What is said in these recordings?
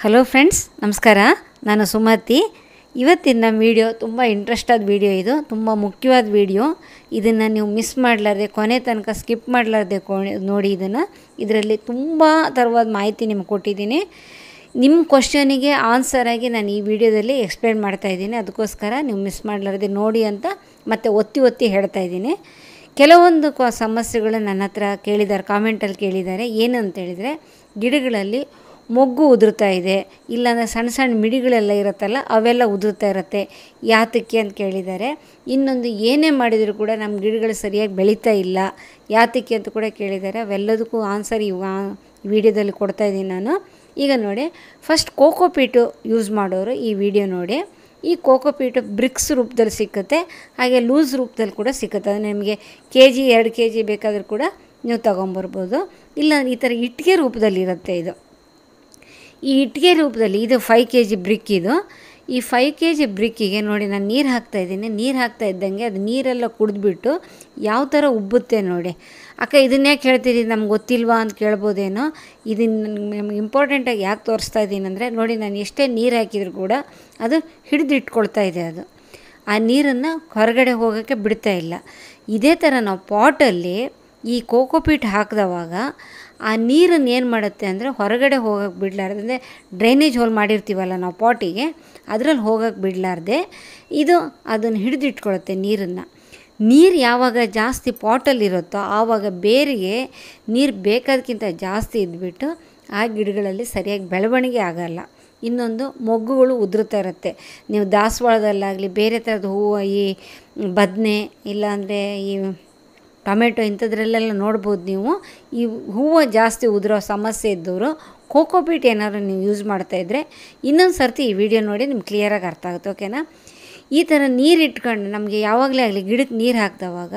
hello friends ನಮಸ್ಕಾರ ನಾನು ಸುಮತಿ ಇವತ್ತಿನ ನಮ್ಮ ವಿಡಿಯೋ ತುಂಬ ಇಂಟ್ರೆಸ್ಟ್ ಆದ ವಿಡಿಯೋ ಇದು ತುಂಬ ಮುಖ್ಯವಾದ ವಿಡಿಯೋ ಇದನ್ನು ನೀವು ಮಿಸ್ ಮಾಡಲಾರ್ದೆ ಕೊನೆ ತನಕ ಸ್ಕಿಪ್ ಮಾಡಲಾರ್ದೆ ನೋಡಿ ಇದನ್ನು ಇದರಲ್ಲಿ ತುಂಬ ಥರವಾದ ಮಾಹಿತಿ ನಿಮ್ಗೆ ಕೊಟ್ಟಿದ್ದೀನಿ ನಿಮ್ಮ ಕ್ವಶನಿಗೆ ಆನ್ಸರಾಗಿ ನಾನು ಈ ವಿಡಿಯೋದಲ್ಲಿ ಎಕ್ಸ್ಪ್ಲೇನ್ ಮಾಡ್ತಾ ಇದ್ದೀನಿ ಅದಕ್ಕೋಸ್ಕರ ನೀವು ಮಿಸ್ ಮಾಡಲಾರ್ದೆ ನೋಡಿ ಅಂತ ಮತ್ತೆ ಒತ್ತಿ ಒತ್ತಿ ಹೇಳ್ತಾ ಇದ್ದೀನಿ ಕೆಲವೊಂದು ಕ ಸಮಸ್ಯೆಗಳು ನನ್ನ ಹತ್ರ ಕೇಳಿದ್ದಾರೆ ಕಾಮೆಂಟಲ್ಲಿ ಕೇಳಿದ್ದಾರೆ ಏನು ಅಂತ ಹೇಳಿದರೆ ಗಿಡಗಳಲ್ಲಿ ಮೊಗ್ಗು ಉದುರ್ತಾ ಇದೆ ಇಲ್ಲಾಂದರೆ ಸಣ್ಣ ಸಣ್ಣ ಮಿಡಿಗಳೆಲ್ಲ ಇರುತ್ತಲ್ಲ ಅವೆಲ್ಲ ಉದುರ್ತಾ ಇರುತ್ತೆ ಯಾತಕ್ಕೆ ಅಂತ ಕೇಳಿದ್ದಾರೆ ಇನ್ನೊಂದು ಏನೇ ಮಾಡಿದರೂ ಕೂಡ ನಮ್ಮ ಗಿಡಗಳು ಸರಿಯಾಗಿ ಬೆಳೀತಾ ಇಲ್ಲ ಯಾತಕ್ಕೆ ಅಂತ ಕೂಡ ಕೇಳಿದ್ದಾರೆ ಅವೆಲ್ಲದಕ್ಕೂ ಆನ್ಸರ್ ಈ ವಿಡಿಯೋದಲ್ಲಿ ಕೊಡ್ತಾ ಇದ್ದೀನಿ ನಾನು ಈಗ ನೋಡಿ ಫಸ್ಟ್ ಕೋಕೋಪೀಟು ಯೂಸ್ ಮಾಡೋರು ಈ ವಿಡಿಯೋ ನೋಡಿ ಈ ಕೋಕೋಪೀಟು ಬ್ರಿಕ್ಸ್ ರೂಪದಲ್ಲಿ ಸಿಕ್ಕುತ್ತೆ ಹಾಗೆ ಲೂಸ್ ರೂಪದಲ್ಲಿ ಕೂಡ ಸಿಕ್ಕುತ್ತೆ ಅದು ನಿಮಗೆ ಕೆ ಜಿ ಎರಡು ಕೆ ಜಿ ಬೇಕಾದರೂ ಕೂಡ ನೀವು ತೊಗೊಂಬರ್ಬೋದು ಇಲ್ಲ ಈ ಥರ ಇಟ್ಟಿಗೆ ರೂಪದಲ್ಲಿ ಇರುತ್ತೆ ಇದು ಈ ಇಟ್ಟಿಗೆ ರೂಪದಲ್ಲಿ ಇದು ಫೈವ್ ಕೆ ಜಿ ಬ್ರಿಕ್ ಇದು ಈ ಫೈವ್ ಕೆ ಜಿ ಬ್ರಿಕ್ಕಿಗೆ ನೋಡಿ ನಾನು ನೀರು ಹಾಕ್ತಾಯಿದ್ದೀನಿ ನೀರು ಹಾಕ್ತಾ ಇದ್ದಂಗೆ ಅದು ನೀರೆಲ್ಲ ಕುಡಿದ್ಬಿಟ್ಟು ಯಾವ ಥರ ಉಬ್ಬುತ್ತೆ ನೋಡಿ ಅಕ್ಕ ಇದನ್ನೇ ಕೇಳ್ತಿದ್ದೀನಿ ನಮ್ಗೆ ಗೊತ್ತಿಲ್ವಾ ಅಂತ ಕೇಳ್ಬೋದೇನೋ ಇದನ್ನು ನಮ್ಗೆ ಇಂಪಾರ್ಟೆಂಟಾಗಿ ಯಾಕೆ ತೋರಿಸ್ತಾ ಇದ್ದೀನಿ ಅಂದರೆ ನೋಡಿ ನಾನು ಎಷ್ಟೇ ನೀರು ಹಾಕಿದರೂ ಕೂಡ ಅದು ಹಿಡಿದು ಇಟ್ಕೊಳ್ತಾ ಇದೆ ಅದು ಆ ನೀರನ್ನು ಹೊರಗಡೆ ಹೋಗೋಕ್ಕೆ ಬಿಡ್ತಾ ಇಲ್ಲ ಇದೇ ಥರ ನಾವು ಪಾಟಲ್ಲಿ ಈ ಕೋಕೋಪೀಟ್ ಹಾಕಿದವಾಗ ಆ ನೀರನ್ನು ಏನು ಮಾಡುತ್ತೆ ಅಂದರೆ ಹೊರಗಡೆ ಹೋಗೋಕ್ಕೆ ಬಿಡಲಾರ್ದೆ ಅಂದರೆ ಡ್ರೈನೇಜ್ ಹೋಲ್ ಮಾಡಿರ್ತೀವಲ್ಲ ನಾವು ಪಾಟಿಗೆ ಅದರಲ್ಲಿ ಹೋಗೋಕ್ಕೆ ಬಿಡಲಾರ್ದೆ ಇದು ಅದನ್ನು ಹಿಡಿದಿಟ್ಕೊಳುತ್ತೆ ನೀರನ್ನು ನೀರು ಯಾವಾಗ ಜಾಸ್ತಿ ಪಾಟಲ್ಲಿರುತ್ತೋ ಆವಾಗ ಬೇರಿಗೆ ನೀರು ಬೇಕಾದಕ್ಕಿಂತ ಜಾಸ್ತಿ ಇದ್ಬಿಟ್ಟು ಆ ಗಿಡಗಳಲ್ಲಿ ಸರಿಯಾಗಿ ಬೆಳವಣಿಗೆ ಆಗಲ್ಲ ಇನ್ನೊಂದು ಮೊಗ್ಗುಗಳು ಉದುರುತ್ತಾ ಇರುತ್ತೆ ನೀವು ದಾಸವಾಳದಲ್ಲಾಗಲಿ ಬೇರೆ ಥರದ ಹೂವು ಈ ಬದನೆ ಇಲ್ಲಾಂದರೆ ಈ ಟೊಮೆಟೊ ಇಂಥದ್ರಲ್ಲೆಲ್ಲ ನೋಡ್ಬೋದು ನೀವು ಈ ಹೂವು ಜಾಸ್ತಿ ಉದುರೋ ಸಮಸ್ಯೆ ಇದ್ದವರು ಕೋಕೋಪೀಟ್ ಏನಾದ್ರು ನೀವು ಯೂಸ್ ಮಾಡ್ತಾಯಿದ್ರೆ ಇನ್ನೊಂದು ಸರ್ತಿ ಈ ವಿಡಿಯೋ ನೋಡಿ ನಿಮ್ಗೆ ಕ್ಲಿಯರಾಗಿ ಅರ್ಥ ಆಗುತ್ತೆ ಓಕೆನಾ ಈ ಥರ ನೀರು ಇಟ್ಕೊಂಡು ನಮಗೆ ಯಾವಾಗಲೇ ಆಗಲಿ ಗಿಡಕ್ಕೆ ನೀರು ಹಾಕಿದವಾಗ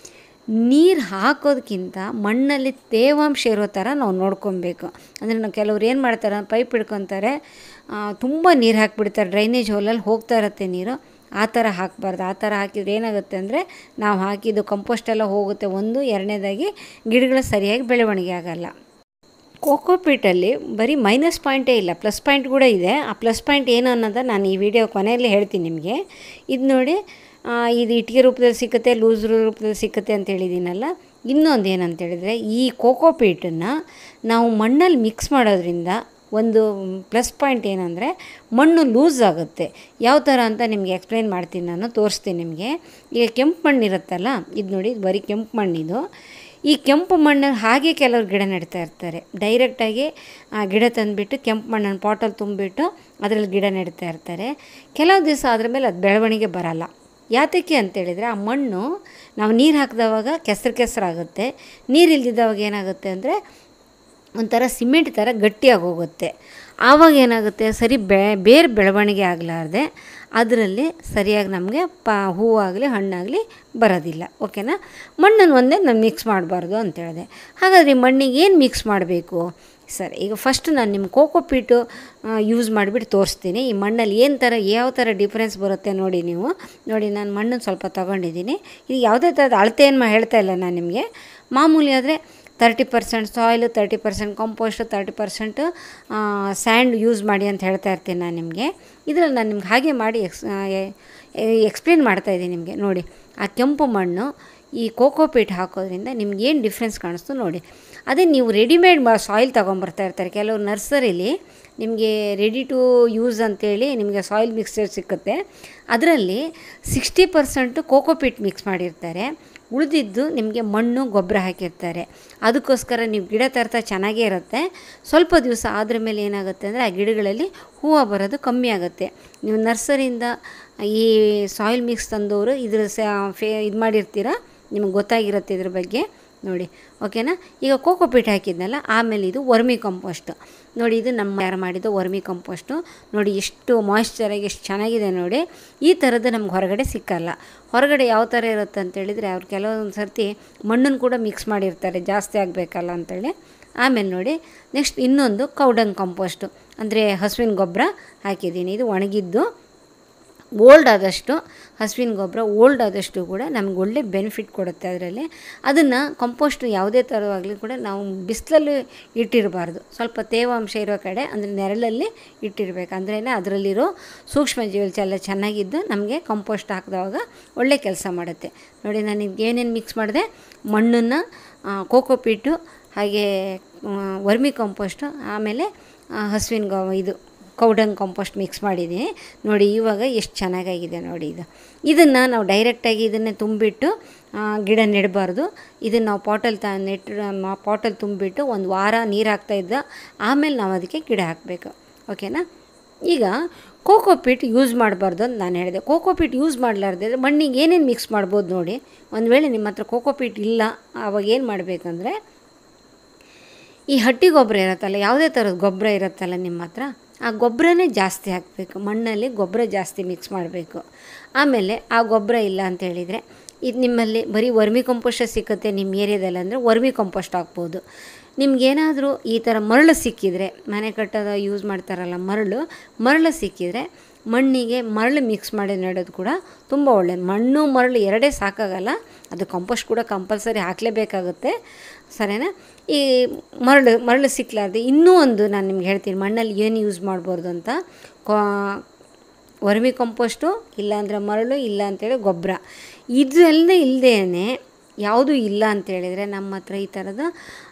ನೀರು ಹಾಕೋದಕ್ಕಿಂತ ಮಣ್ಣಲ್ಲಿ ತೇವಾಂಶ ಇರೋ ಥರ ನಾವು ನೋಡ್ಕೊಬೇಕು ಅಂದರೆ ನಾವು ಕೆಲವ್ರು ಏನು ಮಾಡ್ತಾರೆ ಪೈಪ್ ಹಿಡ್ಕೊತಾರೆ ತುಂಬ ನೀರು ಹಾಕಿಬಿಡ್ತಾರೆ ಡ್ರೈನೇಜ್ ಹೋಲಲ್ಲಿ ಹೋಗ್ತಾ ಇರುತ್ತೆ ನೀರು ಆ ಥರ ಹಾಕಬಾರ್ದು ಆ ಥರ ಹಾಕಿದ್ರೆ ಏನಾಗುತ್ತೆ ಅಂದರೆ ನಾವು ಹಾಕಿದ್ದು ಕಂಪೋಸ್ಟ್ ಎಲ್ಲ ಹೋಗುತ್ತೆ ಒಂದು ಎರಡನೇದಾಗಿ ಗಿಡಗಳು ಸರಿಯಾಗಿ ಬೆಳವಣಿಗೆ ಆಗಲ್ಲ ಕೋಕೋಪೀಟಲ್ಲಿ ಬರೀ ಮೈನಸ್ ಪಾಯಿಂಟೇ ಇಲ್ಲ ಪ್ಲಸ್ ಪಾಯಿಂಟ್ ಕೂಡ ಇದೆ ಆ ಪ್ಲಸ್ ಪಾಯಿಂಟ್ ಏನು ಅನ್ನೋದು ನಾನು ಈ ವಿಡಿಯೋ ಕೊನೆಯಲ್ಲಿ ಹೇಳ್ತೀನಿ ನಿಮಗೆ ಇದು ನೋಡಿ ಇದು ಇಟ್ಟಿಗೆ ರೂಪದಲ್ಲಿ ಸಿಕ್ಕುತ್ತೆ ಲೂಸ್ ರೂಪದಲ್ಲಿ ಸಿಕ್ಕುತ್ತೆ ಅಂತ ಹೇಳಿದ್ದೀನಲ್ಲ ಇನ್ನೊಂದು ಏನಂತ ಹೇಳಿದರೆ ಈ ಕೋಕೋಪೀಟನ್ನು ನಾವು ಮಣ್ಣಲ್ಲಿ ಮಿಕ್ಸ್ ಮಾಡೋದ್ರಿಂದ ಒಂದು ಪ್ಲಸ್ ಪಾಯಿಂಟ್ ಏನಂದರೆ ಮಣ್ಣು ಲೂಸ್ ಆಗುತ್ತೆ ಯಾವ ಥರ ಅಂತ ನಿಮಗೆ ಎಕ್ಸ್ಪ್ಲೈನ್ ಮಾಡ್ತೀನಿ ನಾನು ತೋರಿಸ್ತೀನಿ ನಿಮಗೆ ಈಗ ಕೆಂಪು ಮಣ್ಣು ಇರುತ್ತಲ್ಲ ಇದು ನೋಡಿ ಬರೀ ಕೆಂಪು ಮಣ್ಣಿದು ಈ ಕೆಂಪು ಮಣ್ಣಲ್ಲಿ ಹಾಗೆ ಕೆಲವರು ಗಿಡ ನೆಡ್ತಾ ಇರ್ತಾರೆ ಡೈರೆಕ್ಟಾಗಿ ಆ ಗಿಡ ತಂದುಬಿಟ್ಟು ಕೆಂಪು ಮಣ್ಣನ್ನು ಪಾಟಲ್ಲಿ ತುಂಬಿಬಿಟ್ಟು ಅದರಲ್ಲಿ ಗಿಡ ನೆಡ್ತಾ ಇರ್ತಾರೆ ಕೆಲವು ದಿವಸ ಅದ್ರ ಮೇಲೆ ಅದು ಬೆಳವಣಿಗೆ ಬರಲ್ಲ ಯಾತಕ್ಕೆ ಅಂತೇಳಿದರೆ ಆ ಮಣ್ಣು ನಾವು ನೀರು ಹಾಕಿದವಾಗ ಕೆಸರು ಕೆಸರಾಗುತ್ತೆ ನೀರು ಇಲ್ದಿದ್ದವಾಗ ಏನಾಗುತ್ತೆ ಅಂದರೆ ಒಂಥರ ಸಿಮೆಂಟ್ ಥರ ಗಟ್ಟಿಯಾಗಿ ಹೋಗುತ್ತೆ ಆವಾಗ ಏನಾಗುತ್ತೆ ಸರಿ ಬೆ ಬೇರೆ ಬೆಳವಣಿಗೆ ಆಗಲಾರ್ದೆ ಅದರಲ್ಲಿ ಸರಿಯಾಗಿ ನಮಗೆ ಪ ಹೂವಾಗಲಿ ಹಣ್ಣಾಗಲಿ ಬರೋದಿಲ್ಲ ಓಕೆನಾ ಮಣ್ಣನ್ನು ಒಂದೇ ನಾವು ಮಿಕ್ಸ್ ಮಾಡಬಾರ್ದು ಅಂತ ಹೇಳಿದೆ ಹಾಗಾದರೆ ಮಣ್ಣಿಗೆ ಏನು ಮಿಕ್ಸ್ ಮಾಡಬೇಕು ಸರಿ ಈಗ ಫಸ್ಟ್ ನಾನು ನಿಮ್ಮ ಕೋಕೋಪೀಟು ಯೂಸ್ ಮಾಡಿಬಿಟ್ಟು ತೋರಿಸ್ತೀನಿ ಈ ಮಣ್ಣಲ್ಲಿ ಏನು ಥರ ಯಾವ ಥರ ಡಿಫ್ರೆನ್ಸ್ ಬರುತ್ತೆ ನೋಡಿ ನೀವು ನೋಡಿ ನಾನು ಮಣ್ಣನ್ನು ಸ್ವಲ್ಪ ತೊಗೊಂಡಿದ್ದೀನಿ ಇದು ಯಾವುದೇ ಥರದ ಅಳತೆ ಏನು ಹೇಳ್ತಾ ಇಲ್ಲ ನಾನು ನಿಮಗೆ ಮಾಮೂಲಿ ಆದರೆ thirty percent soil thirty percent compost thirty percent sand use ಮಾಡಿ ಅಂತ ಹೇಳ್ತಾ ಇರ್ತೀನಿ ನಾನು ನಿಮಗೆ ಇದರಲ್ಲಿ ನಾನು ನಿಮ್ಗೆ ಹಾಗೆ ಮಾಡಿ ಎಕ್ಸ್ ಎಕ್ಸ್ಪ್ಲೇನ್ ಮಾಡ್ತಾಯಿದ್ದೀನಿ ನಿಮಗೆ ನೋಡಿ ಆ ಕೆಂಪು ಮಣ್ಣು ಈ ಕೋಕೋಪೀಟ್ ಹಾಕೋದ್ರಿಂದ ನಿಮ್ಗೆ ಏನು ಡಿಫ್ರೆನ್ಸ್ ಕಾಣಿಸ್ತು ನೋಡಿ ಅದೇ ನೀವು ರೆಡಿಮೇಡ್ ಸಾಯಿಲ್ ತೊಗೊಂಬರ್ತಾ ಇರ್ತಾರೆ ಕೆಲವರು ನರ್ಸರಿಲಿ ನಿಮಗೆ ರೆಡಿ ಟು ಯೂಸ್ ಅಂತೇಳಿ ನಿಮಗೆ ಸಾಯಿಲ್ ಮಿಕ್ಸ್ಚರ್ ಸಿಕ್ಕುತ್ತೆ ಅದರಲ್ಲಿ ಸಿಕ್ಸ್ಟಿ ಪರ್ಸೆಂಟು ಕೋಕೋಪೀಟ್ ಮಿಕ್ಸ್ ಮಾಡಿರ್ತಾರೆ ಉಳಿದಿದ್ದು ನಿಮಗೆ ಮಣ್ಣು ಗೊಬ್ಬರ ಹಾಕಿರ್ತಾರೆ ಅದಕ್ಕೋಸ್ಕರ ನೀವು ಗಿಡ ತರ್ತಾ ಚೆನ್ನಾಗೇ ಇರುತ್ತೆ ಸ್ವಲ್ಪ ದಿವಸ ಆದ್ರ ಮೇಲೆ ಏನಾಗುತ್ತೆ ಅಂದರೆ ಆ ಗಿಡಗಳಲ್ಲಿ ಹೂವು ಬರೋದು ಕಮ್ಮಿ ಆಗುತ್ತೆ ನೀವು ನರ್ಸರಿಯಿಂದ ಈ ಸಾಯಿಲ್ ಮಿಕ್ಸ್ ತಂದವರು ಇದ್ರ ಸ ಫೇ ಇದು ಮಾಡಿರ್ತೀರ ನಿಮಗೆ ಗೊತ್ತಾಗಿರುತ್ತೆ ಇದ್ರ ಬಗ್ಗೆ ನೋಡಿ ಓಕೆನಾ ಈಗ ಕೋಕೋಪೀಟ್ ಹಾಕಿದ್ನಲ್ಲ ಆಮೇಲೆ ಇದು ವರ್ಮಿ ಕಂಪೋಸ್ಟು ನೋಡಿ ಇದು ನಮ್ಮ ಯಾರು ಮಾಡಿದ್ದು ವರ್ಮಿ ಕಂಪೋಸ್ಟು ನೋಡಿ ಎಷ್ಟು ಮಾಯ್ಶ್ಚರಾಗಿ ಎಷ್ಟು ಚೆನ್ನಾಗಿದೆ ನೋಡಿ ಈ ಥರದ್ದು ನಮ್ಗೆ ಹೊರಗಡೆ ಸಿಕ್ಕಲ್ಲ ಹೊರಗಡೆ ಯಾವ ಥರ ಇರುತ್ತೆ ಅಂತೇಳಿದರೆ ಅವ್ರು ಕೆಲವೊಂದು ಸರ್ತಿ ಮಣ್ಣನ್ನು ಕೂಡ ಮಿಕ್ಸ್ ಮಾಡಿರ್ತಾರೆ ಜಾಸ್ತಿ ಆಗಬೇಕಲ್ಲ ಅಂತೇಳಿ ಆಮೇಲೆ ನೋಡಿ ನೆಕ್ಸ್ಟ್ ಇನ್ನೊಂದು ಕೌಡಂಗ್ ಕಂಪೋಸ್ಟು ಅಂದರೆ ಹಸುವಿನ ಗೊಬ್ಬರ ಹಾಕಿದ್ದೀನಿ ಇದು ಒಣಗಿದ್ದು ಓಲ್ಡ್ ಆದಷ್ಟು ಹಸುವಿನ ಗೊಬ್ಬರ ಓಲ್ಡ್ ಆದಷ್ಟು ಕೂಡ ನಮ್ಗೆ ಒಳ್ಳೆ ಬೆನಿಫಿಟ್ ಕೊಡುತ್ತೆ ಅದರಲ್ಲಿ ಅದನ್ನು ಕಂಪೋಸ್ಟ್ ಯಾವುದೇ ಥರವಾಗಲಿ ಕೂಡ ನಾವು ಬಿಸಿಲಲ್ಲಿ ಇಟ್ಟಿರಬಾರ್ದು ಸ್ವಲ್ಪ ತೇವಾಂಶ ಇರೋ ಕಡೆ ಅಂದರೆ ನೆರಳಲ್ಲಿ ಇಟ್ಟಿರ್ಬೇಕು ಅಂದ್ರೇ ಅದರಲ್ಲಿರೋ ಸೂಕ್ಷ್ಮ ಜೀವಗಳು ಎಲ್ಲ ಚೆನ್ನಾಗಿದ್ದು ನಮಗೆ ಕಂಪೋಸ್ಟ್ ಹಾಕಿದವಾಗ ಒಳ್ಳೆ ಕೆಲಸ ಮಾಡುತ್ತೆ ನೋಡಿ ನಾನು ಏನೇನು ಮಿಕ್ಸ್ ಮಾಡಿದೆ ಮಣ್ಣನ್ನು ಕೋಕೋಪೀಟು ಹಾಗೆ ವರ್ಮಿ ಕಂಪೋಸ್ಟು ಆಮೇಲೆ ಹಸುವಿನ ಗೊ ಇದು ಕೌಡಂಗ್ ಕಾಂಪೋಸ್ಟ್ ಮಿಕ್ಸ್ ಮಾಡಿದ್ದೀನಿ ನೋಡಿ ಇವಾಗ ಎಷ್ಟು ಚೆನ್ನಾಗಾಗಿದೆ ನೋಡಿ ಇದು ಇದನ್ನು ನಾವು ಡೈರೆಕ್ಟಾಗಿ ಇದನ್ನೇ ತುಂಬಿಟ್ಟು ಗಿಡ ನೆಡಬಾರ್ದು ಇದನ್ನು ನಾವು ಪಾಟಲ್ಲಿ ತ ನೆಟ್ಟು ಪಾಟಲ್ಲಿ ತುಂಬಿಟ್ಟು ಒಂದು ವಾರ ನೀರು ಹಾಕ್ತಾಯಿದ್ದ ಆಮೇಲೆ ನಾವು ಅದಕ್ಕೆ ಗಿಡ ಹಾಕಬೇಕು ಓಕೆನಾ ಈಗ ಕೋಕೋಪೀಟ್ ಯೂಸ್ ಮಾಡಬಾರ್ದು ಅಂತ ನಾನು ಹೇಳಿದೆ ಕೋಕೋಪೀಟ್ ಯೂಸ್ ಮಾಡಲಾರ್ದೆ ಮಣ್ಣಿಗೆ ಏನೇನು ಮಿಕ್ಸ್ ಮಾಡ್ಬೋದು ನೋಡಿ ಒಂದು ವೇಳೆ ನಿಮ್ಮ ಹತ್ರ ಕೋಕೋಪೀಟ್ ಇಲ್ಲ ಆವಾಗ ಏನು ಮಾಡಬೇಕಂದ್ರೆ ಈ ಹಟ್ಟಿ ಗೊಬ್ಬರ ಇರುತ್ತಲ್ಲ ಯಾವುದೇ ಥರದ ಗೊಬ್ಬರ ಇರುತ್ತಲ್ಲ ನಿಮ್ಮ ಹತ್ರ ಆ ಗೊಬ್ಬರನೇ ಜಾಸ್ತಿ ಹಾಕಬೇಕು ಮಣ್ಣಲ್ಲಿ ಗೊಬ್ಬರ ಜಾಸ್ತಿ ಮಿಕ್ಸ್ ಮಾಡಬೇಕು ಆಮೇಲೆ ಆ ಗೊಬ್ಬರ ಇಲ್ಲ ಅಂತ ಹೇಳಿದರೆ ಇದು ನಿಮ್ಮಲ್ಲಿ ಬರೀ ವರ್ಮಿ ಕಂಪೋಸ್ಟೇ ಸಿಕ್ಕುತ್ತೆ ನಿಮ್ಮ ಏರಿಯಾದಲ್ಲಿ ಅಂದರೆ ವರ್ಮಿ ಕಂಪೋಸ್ಟ್ ಹಾಕ್ಬೋದು ನಿಮ್ಗೇನಾದರೂ ಈ ಥರ ಮರಳು ಸಿಕ್ಕಿದರೆ ಮನೆ ಕಟ್ಟೋದು ಯೂಸ್ ಮಾಡ್ತಾರಲ್ಲ ಮರಳು ಮರಳು ಸಿಕ್ಕಿದರೆ ಮಣ್ಣಿಗೆ ಮರಳು ಮಿಕ್ಸ್ ಮಾಡಿ ನೆಡೋದು ಕೂಡ ತುಂಬ ಒಳ್ಳೆಯದು ಮಣ್ಣು ಮರಳು ಎರಡೇ ಸಾಕಾಗಲ್ಲ ಅದು ಕಂಪೋಸ್ಟ್ ಕೂಡ ಕಂಪಲ್ಸರಿ ಹಾಕಲೇಬೇಕಾಗುತ್ತೆ ಸರಿನಾ ಈ ಮರಳು ಮರಳು ಸಿಕ್ಕಲಾರ್ದೆ ಇನ್ನೂ ಒಂದು ನಾನು ನಿಮ್ಗೆ ಹೇಳ್ತೀನಿ ಮಣ್ಣಲ್ಲಿ ಏನು ಯೂಸ್ ಮಾಡ್ಬಾರ್ದು ಅಂತ ಕೋ ವರ್ಮಿ ಕಂಪೋಸ್ಟು ಇಲ್ಲಾಂದರೆ ಮರಳು ಇಲ್ಲ ಅಂತೇಳಿ ಗೊಬ್ಬರ ಇದೆಲ್ಲ ಇಲ್ಲದೇ ಯಾವುದೂ ಇಲ್ಲ ಅಂತೇಳಿದರೆ ನಮ್ಮ ಹತ್ರ ಈ ಥರದ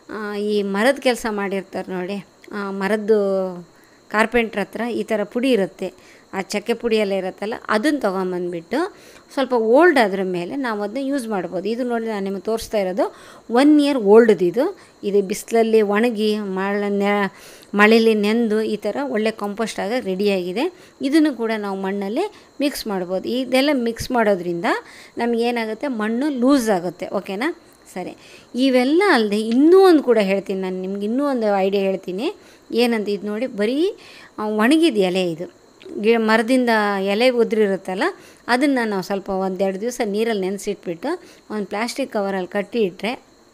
ಈ ಮರದ ಕೆಲಸ ಮಾಡಿರ್ತಾರೆ ನೋಡಿ ಮರದ್ದು ಕಾರ್ಪೆಂಟ್ರ್ ಹತ್ರ ಈ ಥರ ಪುಡಿ ಇರುತ್ತೆ ಆ ಚಕ್ಕೆ ಪುಡಿ ಎಲ್ಲ ಇರುತ್ತಲ್ಲ ಅದನ್ನು ತೊಗೊಂಬಂದ್ಬಿಟ್ಟು ಸ್ವಲ್ಪ ಓಲ್ಡ್ ಆದ್ರ ಮೇಲೆ ನಾವು ಅದನ್ನ ಯೂಸ್ ಮಾಡ್ಬೋದು ಇದು ನೋಡಿ ನಾನು ನಿಮಗೆ ತೋರಿಸ್ತಾ ಇರೋದು ಒನ್ ಇಯರ್ ಓಲ್ಡ್ದು ಇದು ಇದು ಬಿಸಿಲಲ್ಲಿ ಒಣಗಿ ಮಳೆ ನೆ ಮಳೇಲಿ ನೆಂದು ಈ ಥರ ಒಳ್ಳೆ ಕಂಪೋಸ್ಟ್ ಆಗಿ ರೆಡಿಯಾಗಿದೆ ಇದನ್ನು ಕೂಡ ನಾವು ಮಣ್ಣಲ್ಲಿ ಮಿಕ್ಸ್ ಮಾಡ್ಬೋದು ಇದೆಲ್ಲ ಮಿಕ್ಸ್ ಮಾಡೋದ್ರಿಂದ ನಮಗೇನಾಗುತ್ತೆ ಮಣ್ಣು ಲೂಸ್ ಆಗುತ್ತೆ ಓಕೆನಾ ಸರಿ ಇವೆಲ್ಲ ಅಲ್ಲದೆ ಇನ್ನೂ ಒಂದು ಕೂಡ ಹೇಳ್ತೀನಿ ನಾನು ನಿಮ್ಗೆ ಇನ್ನೂ ಒಂದು ಐಡಿಯಾ ಹೇಳ್ತೀನಿ ಏನಂತ ಇದು ನೋಡಿ ಬರೀ ಒಣಗಿದ ಎಲೆ ಇದು ಗಿ ಮರದಿಂದ ಎಲೆ ಉದುರಿರುತ್ತಲ್ಲ ಅದನ್ನು ನಾವು ಸ್ವಲ್ಪ ಒಂದೆರಡು ದಿವಸ ನೀರಲ್ಲಿ ನೆನೆಸಿಟ್ಬಿಟ್ಟು ಒಂದು ಪ್ಲಾಸ್ಟಿಕ್ ಕವರಲ್ಲಿ ಕಟ್ಟಿ ಇಟ್ಟರೆ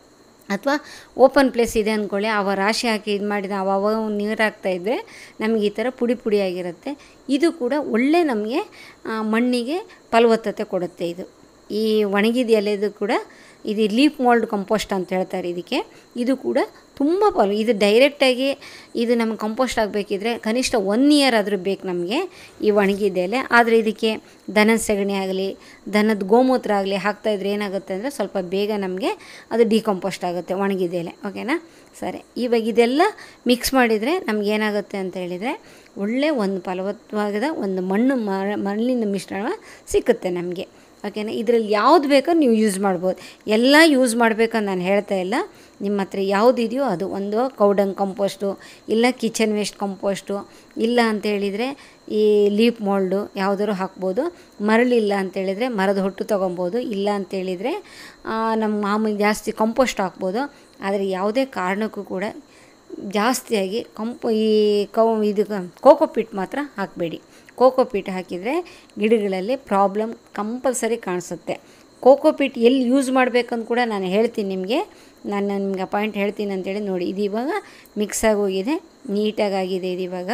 ಅಥವಾ ಓಪನ್ ಪ್ಲೇಸ್ ಇದೆ ಅಂದ್ಕೊಳ್ಳಿ ಅವ ರಾಶಿ ಹಾಕಿ ಇದು ಮಾಡಿದ ಅವ ನೀರು ಹಾಕ್ತಾಯಿದ್ರೆ ನಮಗೆ ಈ ಥರ ಪುಡಿ ಪುಡಿಯಾಗಿರುತ್ತೆ ಇದು ಕೂಡ ಒಳ್ಳೆ ನಮಗೆ ಮಣ್ಣಿಗೆ ಫಲವತ್ತತೆ ಕೊಡುತ್ತೆ ಇದು ಈ ಒಣಗಿದ ಎಲೆದು ಕೂಡ ಇದು ಲೀಫ್ ಮೋಲ್ಡ್ ಕಂಪೋಸ್ಟ್ ಅಂತ ಹೇಳ್ತಾರೆ ಇದಕ್ಕೆ ಇದು ಕೂಡ ತುಂಬ ಫಲ ಇದು ಡೈರೆಕ್ಟಾಗಿ ಇದು ನಮ್ಗೆ ಕಂಪೋಸ್ಟ್ ಆಗಬೇಕಿದ್ರೆ ಕನಿಷ್ಠ ಒನ್ ಇಯರ್ ಆದರೂ ಬೇಕು ನಮಗೆ ಈ ಒಣಗಿದ ಎಲೆ ಆದರೆ ಇದಕ್ಕೆ ದನದ ಸಗಣಿ ಆಗಲಿ ದನದ ಗೋಮೂತ್ರ ಆಗಲಿ ಹಾಕ್ತಾಯಿದ್ರೆ ಏನಾಗುತ್ತೆ ಅಂದರೆ ಸ್ವಲ್ಪ ಬೇಗ ನಮಗೆ ಅದು ಡಿಕಂಪೋಸ್ಟ್ ಆಗುತ್ತೆ ಒಣಗಿದ ಎಲೆ ಓಕೆನಾ ಸರಿ ಇವಾಗ ಇದೆಲ್ಲ ಮಿಕ್ಸ್ ಮಾಡಿದರೆ ನಮ್ಗೆ ಏನಾಗುತ್ತೆ ಅಂತ ಹೇಳಿದರೆ ಒಳ್ಳೆ ಒಂದು ಫಲವತ್ತವಾದ ಒಂದು ಮಣ್ಣು ಮಣ್ಣಿನ ಮಿಶ್ರಣ ಸಿಕ್ಕುತ್ತೆ ನಮಗೆ ಓಕೆನಾ ಇದರಲ್ಲಿ ಯಾವ್ದು ಬೇಕೋ ನೀವು ಯೂಸ್ ಮಾಡ್ಬೋದು ಎಲ್ಲ ಯೂಸ್ ಮಾಡಬೇಕಂತ ನಾನು ಹೇಳ್ತಾ ಇಲ್ಲ ನಿಮ್ಮ ಹತ್ರ ಯಾವುದಿದೆಯೋ ಅದು ಒಂದು ಕೌಡಂಗ್ ಕಂಪೋಸ್ಟು ಇಲ್ಲ ಕಿಚನ್ ವೇಸ್ಟ್ ಕಂಪೋಸ್ಟು ಇಲ್ಲ ಅಂತೇಳಿದರೆ ಈ ಲೀಪ್ ಮೋಲ್ಡು ಯಾವುದಾದ್ರು ಹಾಕ್ಬೋದು ಮರಳಿಲ್ಲ ಅಂತೇಳಿದರೆ ಮರದ ಹೊಟ್ಟು ತೊಗೊಬೋದು ಇಲ್ಲ ಅಂತೇಳಿದರೆ ನಮ್ಮ ಮಾಮೂಲಿ ಜಾಸ್ತಿ ಕಂಪೋಸ್ಟ್ ಹಾಕ್ಬೋದು ಆದರೆ ಯಾವುದೇ ಕಾರಣಕ್ಕೂ ಕೂಡ ಜಾಸ್ತಿಯಾಗಿ ಕಂಪು ಈ ಕೌ ಇದು ಕೋಕೋಪಿಟ್ ಮಾತ್ರ ಹಾಕಬೇಡಿ ಕೋಕೋಪಿಟ್ ಹಾಕಿದರೆ ಗಿಡಗಳಲ್ಲಿ ಪ್ರಾಬ್ಲಮ್ ಕಂಪಲ್ಸರಿ ಕಾಣಿಸುತ್ತೆ ಕೋಕೋಪಿಟ್ ಎಲ್ಲಿ ಯೂಸ್ ಮಾಡಬೇಕಂತ ಕೂಡ ನಾನು ಹೇಳ್ತೀನಿ ನಿಮಗೆ ನಾನು ನಿಮ್ಗೆ ಪಾಯಿಂಟ್ ಹೇಳ್ತೀನಿ ಅಂತೇಳಿ ನೋಡಿ ಇದು ಇವಾಗ ಮಿಕ್ಸ್ ಆಗೋಗಿದೆ ನೀಟಾಗಿ ಆಗಿದೆ ಇದು ಇವಾಗ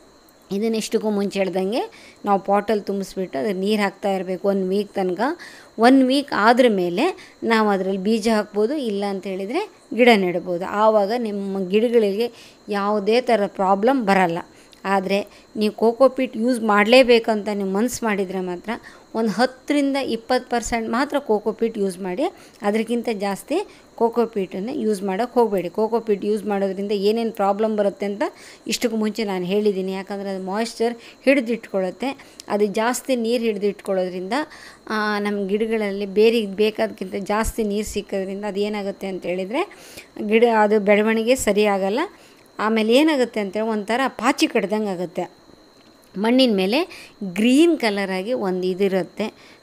ಇದನ್ನು ಎಷ್ಟಕ್ಕೂ ಮುಂಚೆ ಹೇಳ್ದಂಗೆ ನಾವು ಪಾಟಲ್ಲಿ ತುಂಬಿಸ್ಬಿಟ್ಟು ಅದಕ್ಕೆ ನೀರು ಹಾಕ್ತಾ ಇರಬೇಕು ಒನ್ ವೀಕ್ ತನಕ ಒನ್ ವೀಕ್ ಆದ್ರ ಮೇಲೆ ನಾವು ಅದರಲ್ಲಿ ಬೀಜ ಹಾಕ್ಬೋದು ಇಲ್ಲ ಅಂತ ಹೇಳಿದರೆ ಗಿಡ ನೆಡ್ಬೋದು ಆವಾಗ ನಿಮ್ಮ ಗಿಡಗಳಿಗೆ ಯಾವುದೇ ಥರ ಪ್ರಾಬ್ಲಮ್ ಬರಲ್ಲ ಆದರೆ ನೀವು ಕೋಕೋಪೀಟ್ ಯೂಸ್ ಮಾಡಲೇಬೇಕಂತ ನೀವು ಮನ್ಸು ಮಾಡಿದರೆ ಮಾತ್ರ ಒಂದು ಹತ್ತರಿಂದ ಇಪ್ಪತ್ತು ಪರ್ಸೆಂಟ್ ಮಾತ್ರ ಕೋಕೋಪೀಟ್ ಯೂಸ್ ಮಾಡಿ ಅದಕ್ಕಿಂತ ಜಾಸ್ತಿ ಕೋಕೋಪೀಟನ್ನು ಯೂಸ್ ಮಾಡೋಕ್ಕೆ ಹೋಗಬೇಡಿ ಕೋಕೋಪೀಟ್ ಯೂಸ್ ಮಾಡೋದ್ರಿಂದ ಏನೇನು ಪ್ರಾಬ್ಲಮ್ ಬರುತ್ತೆ ಅಂತ ಇಷ್ಟಕ್ಕೂ ಮುಂಚೆ ನಾನು ಹೇಳಿದ್ದೀನಿ ಯಾಕಂದರೆ ಅದು ಮಾಯ್ಶ್ಚರ್ ಹಿಡಿದಿಟ್ಕೊಳ್ಳುತ್ತೆ ಅದು ಜಾಸ್ತಿ ನೀರು ಹಿಡಿದಿಟ್ಕೊಳ್ಳೋದ್ರಿಂದ ನಮ್ಮ ಗಿಡಗಳಲ್ಲಿ ಬೇರೆ ಬೇಕಾದಕ್ಕಿಂತ ಜಾಸ್ತಿ ನೀರು ಸಿಕ್ಕೋದ್ರಿಂದ ಅದು ಏನಾಗುತ್ತೆ ಅಂತ ಹೇಳಿದರೆ ಗಿಡ ಅದು ಬೆಳವಣಿಗೆ ಸರಿ ಆಗಲ್ಲ ಆಮೇಲೆ ಏನಾಗುತ್ತೆ ಅಂತೇಳಿ ಒಂಥರ ಪಾಚಿ ಕಡ್ದಂಗೆ ಆಗುತ್ತೆ ಮಣ್ಣಿನ ಮೇಲೆ ಗ್ರೀನ್ ಕಲರಾಗಿ ಒಂದು ಇದಿರುತ್ತೆ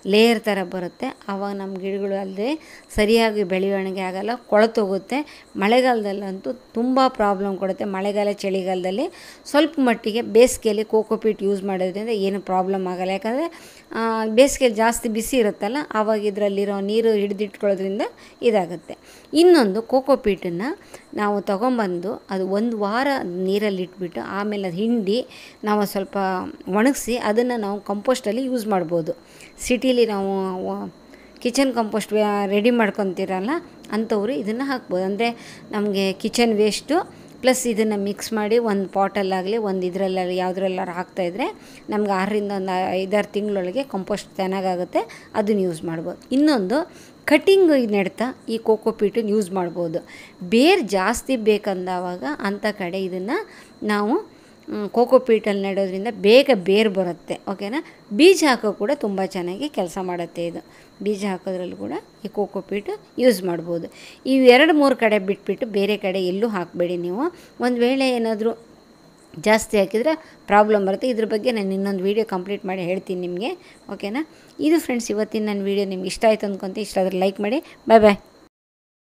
ಲೇಯರ್ ಥರ ಬರುತ್ತೆ ಆವಾಗ ನಮ್ಮ ಗಿಡಗಳು ಅಲ್ಲದೆ ಸರಿಯಾಗಿ ಬೆಳವಣಿಗೆ ಆಗಲ್ಲ ಕೊಳತೋಗುತ್ತೆ ಮಳೆಗಾಲದಲ್ಲಂತೂ ತುಂಬ ಪ್ರಾಬ್ಲಮ್ ಕೊಡುತ್ತೆ ಮಳೆಗಾಲ ಚಳಿಗಾಲದಲ್ಲಿ ಸ್ವಲ್ಪ ಮಟ್ಟಿಗೆ ಬೇಸಿಗೆಯಲ್ಲಿ ಕೋಕೋಪೀಟ್ ಯೂಸ್ ಮಾಡೋದ್ರಿಂದ ಏನು ಪ್ರಾಬ್ಲಮ್ ಆಗಲ್ಲ ಯಾಕಂದರೆ ಬೇಸಿಗೆಯಲ್ಲಿ ಜಾಸ್ತಿ ಬಿಸಿ ಇರುತ್ತಲ್ಲ ಆವಾಗ ಇದರಲ್ಲಿರೋ ನೀರು ಹಿಡಿದಿಟ್ಕೊಳ್ಳೋದ್ರಿಂದ ಇದಾಗುತ್ತೆ ಇನ್ನೊಂದು ಕೋಕೋಪೀಟನ್ನು ನಾವು ತೊಗೊಂಬಂದು ಅದು ಒಂದು ವಾರ ನೀರಲ್ಲಿ ಇಟ್ಬಿಟ್ಟು ಆಮೇಲೆ ಅದು ಹಿಂಡಿ ನಾವು ಸ್ವಲ್ಪ ಒಣಗಿಸಿ ಅದನ್ನು ನಾವು ಕಂಪೋಸ್ಟಲ್ಲಿ ಯೂಸ್ ಮಾಡ್ಬೋದು ಸಿಟೀಲಿ ನಾವು ಕಿಚನ್ ಕಂಪೋಸ್ಟ್ ರೆಡಿ ಮಾಡ್ಕೊತೀರಲ್ಲ ಅಂಥವ್ರು ಇದನ್ನು ಹಾಕ್ಬೋದು ಅಂದರೆ ನಮಗೆ ಕಿಚನ್ ವೇಸ್ಟು ಪ್ಲಸ್ ಇದನ್ನು ಮಿಕ್ಸ್ ಮಾಡಿ ಒಂದು ಪಾಟಲ್ಲಾಗಲಿ ಒಂದು ಇದರಲ್ಲಾಗಲಿ ಯಾವುದ್ರಲ್ಲಾರು ಹಾಕ್ತಾಯಿದ್ರೆ ನಮ್ಗೆ ಆರರಿಂದ ಒಂದು ಐದಾರು ತಿಂಗಳೊಳಗೆ ಕಂಪೋಸ್ಟ್ ಚೆನ್ನಾಗಾಗುತ್ತೆ ಅದನ್ನು ಯೂಸ್ ಮಾಡ್ಬೋದು ಇನ್ನೊಂದು ಕಟಿಂಗ್ ನೆಡ್ತಾ ಈ ಕೋಕೋಪೀಟನ್ನು ಯೂಸ್ ಮಾಡ್ಬೋದು ಬೇರು ಜಾಸ್ತಿ ಬೇಕಂದವಾಗ ಅಂಥ ಕಡೆ ಇದನ್ನು ನಾವು ಕೋಕೋಪೀಟಲ್ಲಿ ನೆಡೋದ್ರಿಂದ ಬೇಗ ಬೇರು ಬರುತ್ತೆ ಓಕೆನಾ ಬೀಜ ಹಾಕೋ ಕೂಡ ತುಂಬ ಚೆನ್ನಾಗಿ ಕೆಲಸ ಮಾಡುತ್ತೆ ಇದು ಬೀಜ ಹಾಕೋದ್ರಲ್ಲೂ ಕೂಡ ಈ ಕೋಕೋಪೀಟು ಯೂಸ್ ಮಾಡ್ಬೋದು ಇವು ಎರಡು ಮೂರು ಕಡೆ ಬಿಟ್ಬಿಟ್ಟು ಬೇರೆ ಕಡೆ ಎಲ್ಲೂ ಹಾಕಬೇಡಿ ನೀವು ಒಂದು ವೇಳೆ ಏನಾದರೂ ಜಾಸ್ತಿ ಹಾಕಿದರೆ ಪ್ರಾಬ್ಲಮ್ ಬರುತ್ತೆ ಇದ್ರ ಬಗ್ಗೆ ನಾನು ಇನ್ನೊಂದು ವೀಡಿಯೋ ಕಂಪ್ಲೀಟ್ ಮಾಡಿ ಹೇಳ್ತೀನಿ ನಿಮಗೆ ಓಕೆನಾ ಇದು ಫ್ರೆಂಡ್ಸ್ ಇವತ್ತಿನ ನನ್ನ ವೀಡಿಯೋ ನಿಮ್ಗೆ ಇಷ್ಟ ಆಯಿತು ಅಂದ್ಕೊತ ಇಷ್ಟ ಆದರೆ ಲೈಕ್ ಮಾಡಿ ಬಾಯ್ ಬಾಯ್